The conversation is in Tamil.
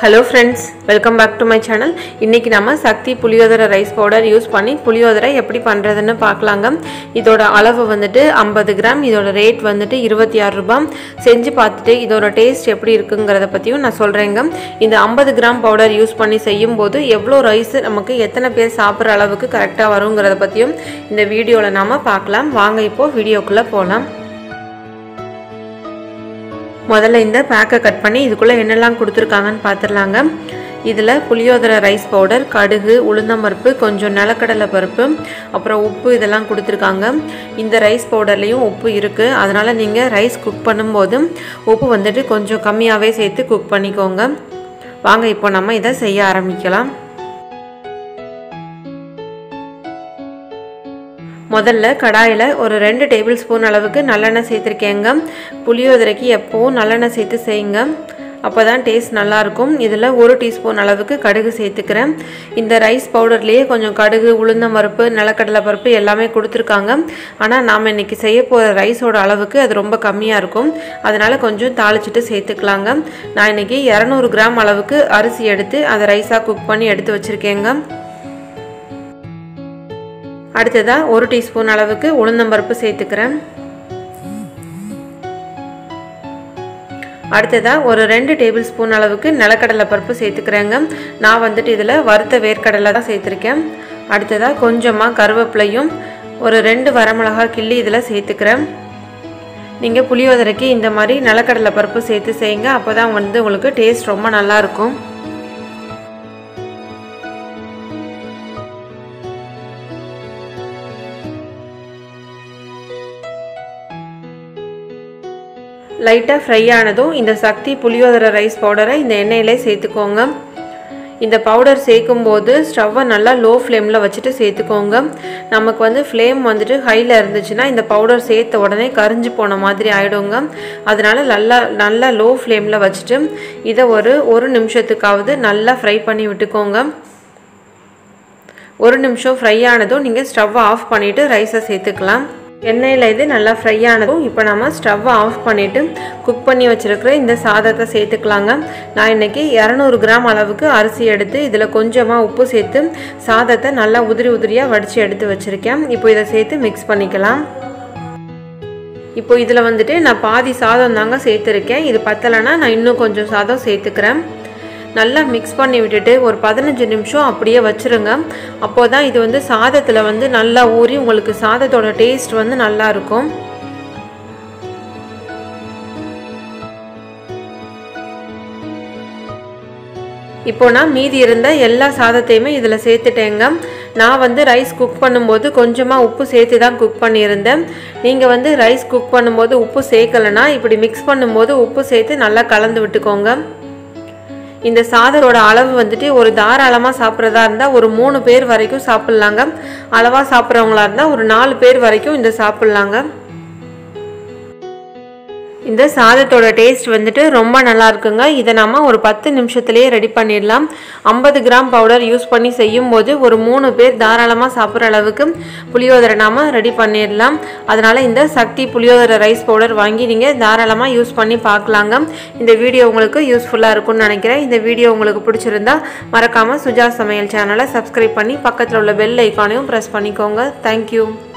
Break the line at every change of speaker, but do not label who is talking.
hello friends welcome back to my channel இன்றைக்கி நம்ம சக்தி புளியோதரை ரைஸ் பவுடர் யூஸ் பண்ணி புளியோதரை எப்படி பண்ணுறதுன்னு பார்க்கலாங்க இதோட அளவு வந்துட்டு ஐம்பது கிராம் இதோட ரேட் வந்துட்டு இருபத்தி ஆறு ரூபாய் செஞ்சு பார்த்துட்டு இதோட டேஸ்ட் எப்படி இருக்குங்கிறத பற்றியும் நான் சொல்கிறேங்க இந்த ஐம்பது கிராம் பவுடர் யூஸ் பண்ணி செய்யும்போது எவ்வளோ ரைஸ் நமக்கு எத்தனை பேர் சாப்பிட்ற அளவுக்கு கரெக்டாக வருங்கிறத பற்றியும் இந்த வீடியோவில் நாம் பார்க்கலாம் வாங்க இப்போது வீடியோக்குள்ளே போகலாம் முதல்ல இந்த பேக்கை கட் பண்ணி இதுக்குள்ளே என்னெல்லாம் கொடுத்துருக்காங்கன்னு பார்த்துடலாங்க இதில் புளியோதரை ரைஸ் பவுடர் கடுகு உளுந்தம்பருப்பு கொஞ்சம் நிலக்கடலை பருப்பு அப்புறம் உப்பு இதெல்லாம் கொடுத்துருக்காங்க இந்த ரைஸ் பவுடர்லேயும் உப்பு இருக்குது அதனால் நீங்கள் ரைஸ் குக் பண்ணும்போது உப்பு வந்துட்டு கொஞ்சம் கம்மியாகவே சேர்த்து குக் பண்ணிக்கோங்க வாங்க இப்போ நம்ம இதை செய்ய ஆரம்பிக்கலாம் முதல்ல கடாயில் ஒரு ரெண்டு டேபிள் ஸ்பூன் அளவுக்கு நல்லெண்ணெய் சேர்த்துருக்கேங்க புளியோதரைக்கு எப்போவும் நல்லெண்ணெய் சேர்த்து செய்யுங்க அப்போ தான் டேஸ்ட் நல்லாயிருக்கும் இதில் ஒரு டீஸ்பூன் அளவுக்கு கடுகு சேர்த்துக்கிறேன் இந்த ரைஸ் பவுடர்லேயே கொஞ்சம் கடுகு உளுந்தம் பருப்பு நிலக்கடலை பருப்பு எல்லாமே கொடுத்துருக்காங்க ஆனால் நாம் இன்றைக்கி செய்ய போகிற ரைஸோட அளவுக்கு அது ரொம்ப கம்மியாக இருக்கும் அதனால் கொஞ்சம் தாளிச்சிட்டு சேர்த்துக்கலாங்க நான் இன்றைக்கி இரநூறு கிராம் அளவுக்கு அரிசி எடுத்து அதை ரைஸாக குக் பண்ணி எடுத்து வச்சுருக்கேங்க அடுத்ததாக ஒரு டீஸ்பூன் அளவுக்கு உளுந்தம்பருப்பு சேர்த்துக்கிறேன் அடுத்ததாக ஒரு ரெண்டு டேபிள் ஸ்பூன் அளவுக்கு நிலக்கடலை பருப்பு சேர்த்துக்கிறேங்க நான் வந்துட்டு இதில் வறுத்த வேர்க்கடலை தான் சேர்த்துருக்கேன் அடுத்ததாக கொஞ்சமாக கருவேப்பிலையும் ஒரு ரெண்டு வரமிளகா கிள்ளி இதில் சேர்த்துக்கிறேன் நீங்கள் புளியோதரைக்கு இந்த மாதிரி நிலக்கடலை பருப்பு சேர்த்து செய்யுங்க அப்போ தான் வந்து உங்களுக்கு டேஸ்ட் ரொம்ப நல்லாயிருக்கும் லைட்டாக ஃப்ரை ஆனதும் இந்த சக்தி புளியோதரை ரைஸ் பவுடரை இந்த எண்ணெயிலே சேர்த்துக்கோங்க இந்த பவுடர் சேர்க்கும் போது ஸ்டவ்வை நல்லா லோ ஃப்ளேமில் வச்சுட்டு சேர்த்துக்கோங்க நமக்கு வந்து ஃப்ளேம் வந்துட்டு ஹையில் இருந்துச்சுன்னா இந்த பவுடர் சேர்த்த உடனே கரிஞ்சு போன மாதிரி ஆகிடுங்க அதனால் நல்லா நல்லா லோ ஃப்ளேமில் வச்சுட்டு இதை ஒரு ஒரு நிமிஷத்துக்காவது நல்லா ஃப்ரை பண்ணி விட்டுக்கோங்க ஒரு நிமிஷம் ஃப்ரை ஆனதும் நீங்கள் ஸ்டவ்வை ஆஃப் பண்ணிவிட்டு ரைஸை சேர்த்துக்கலாம் எண்ணெயில் இது நல்லா ஃப்ரை ஆனதும் இப்போ நம்ம ஸ்டவ்வை ஆஃப் பண்ணிவிட்டு குக் பண்ணி வச்சுருக்கிற இந்த சாதத்தை சேர்த்துக்கலாங்க நான் இன்றைக்கி இரநூறு கிராம் அளவுக்கு அரிசி எடுத்து இதில் கொஞ்சமாக உப்பு சேர்த்து சாதத்தை நல்லா உதிரி உதிரியாக வடித்து எடுத்து வச்சுருக்கேன் இப்போ இதை சேர்த்து மிக்ஸ் பண்ணிக்கலாம் இப்போ இதில் வந்துட்டு நான் பாதி சாதம் தாங்க சேர்த்துருக்கேன் இது பத்தலைன்னா நான் இன்னும் கொஞ்சம் சாதம் சேர்த்துக்கிறேன் நல்லா மிக்ஸ் பண்ணி விட்டுட்டு ஒரு பதினஞ்சு நிமிஷம் அப்படியே வச்சுருங்க அப்போ தான் இது வந்து சாதத்தில் வந்து நல்லா ஊறி உங்களுக்கு சாதத்தோட டேஸ்ட் வந்து நல்லா இருக்கும் இப்போ நான் மீதி இருந்த எல்லா சாதத்தையுமே இதில் சேர்த்துட்டேங்க நான் வந்து ரைஸ் குக் பண்ணும்போது கொஞ்சமாக உப்பு சேர்த்து தான் குக் பண்ணியிருந்தேன் நீங்கள் வந்து ரைஸ் குக் பண்ணும்போது உப்பு சேர்க்கலைன்னா இப்படி மிக்ஸ் பண்ணும்போது உப்பு சேர்த்து நல்லா கலந்து விட்டுக்கோங்க இந்த சாதத்தோட அளவு வந்துட்டு ஒரு தாராளமாக சாப்பிட்றதா இருந்தால் ஒரு மூணு பேர் வரைக்கும் சாப்பிட்லாங்க அளவாக சாப்பிட்றவங்களா இருந்தால் ஒரு நாலு பேர் வரைக்கும் இந்த சாப்பிட்லாங்க இந்த சாதத்தோட டேஸ்ட் வந்துட்டு ரொம்ப நல்லா இருக்குங்க இதை நம்ம ஒரு பத்து நிமிஷத்துலேயே ரெடி பண்ணிடலாம் ஐம்பது கிராம் பவுடர் யூஸ் பண்ணி செய்யும் போது ஒரு மூணு பேர் தாராளமாக சாப்பிட்ற அளவுக்கு புளியோதரை நாம் ரெடி பண்ணிடலாம் அதனால் இந்த சக்தி புளியோதரை ரைஸ் பவுடர் வாங்கி நீங்கள் தாராளமாக யூஸ் பண்ணி பார்க்கலாங்க இந்த வீடியோ உங்களுக்கு யூஸ்ஃபுல்லாக இருக்கும்னு நினைக்கிறேன் இந்த வீடியோ உங்களுக்கு பிடிச்சிருந்தா மறக்காமல் சுஜா சமையல் சேனலை சப்ஸ்கிரைப் பண்ணி பக்கத்தில் உள்ள பெல் ஐக்கானையும் ப்ரெஸ் பண்ணிக்கோங்க தேங்க்யூ